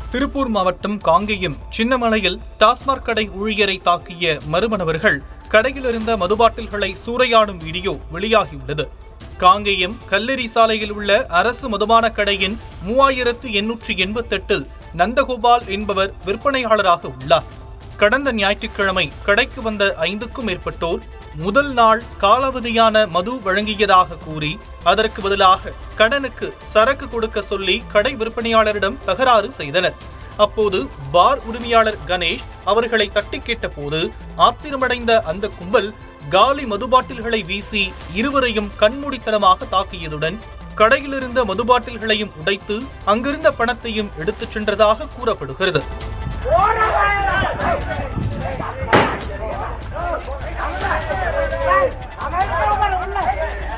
திருப்பூர் மாவட்டம் காங்கேயம் சின்னமலையில் டாஸ்மாக் கடை ஊழியரை தாக்கிய மர்ம நபர்கள் கடையில் இருந்த மதுபாட்டில்களை சூறையாடும் வீடியோ வெளியாகியுள்ளது காங்கேயம் கல்லெறி சாலையில் உள்ள அரசு மதுபான கடையின் மூவாயிரத்து எண்ணூற்றி எண்பத்தெட்டில் நந்தகோபால் என்பவர் விற்பனையாளராக உள்ளார் கடந்த ஞாயிற்றுக்கிழமை கடைக்கு வந்த ஐந்துக்கும் மேற்பட்டோர் முதல் நாள் காலாவதியான மது வழங்கியதாக கூறி அதற்கு பதிலாக கடனுக்கு சரக்கு கொடுக்க சொல்லி கடை விற்பனையாளரிடம் தகராறு செய்தனர் அப்போது பார் உரிமையாளர் கணேஷ் அவர்களை தட்டி கேட்டபோது ஆத்திரமடைந்த அந்த கும்பல் காலி மதுபாட்டில்களை வீசி இருவரையும் கண்மூடித்தனமாக தாக்கியதுடன் கடையிலிருந்த மதுபாட்டில்களையும் உடைத்து அங்கிருந்த பணத்தையும் எடுத்துச் சென்றதாக கூறப்படுகிறது அவன் உள்ள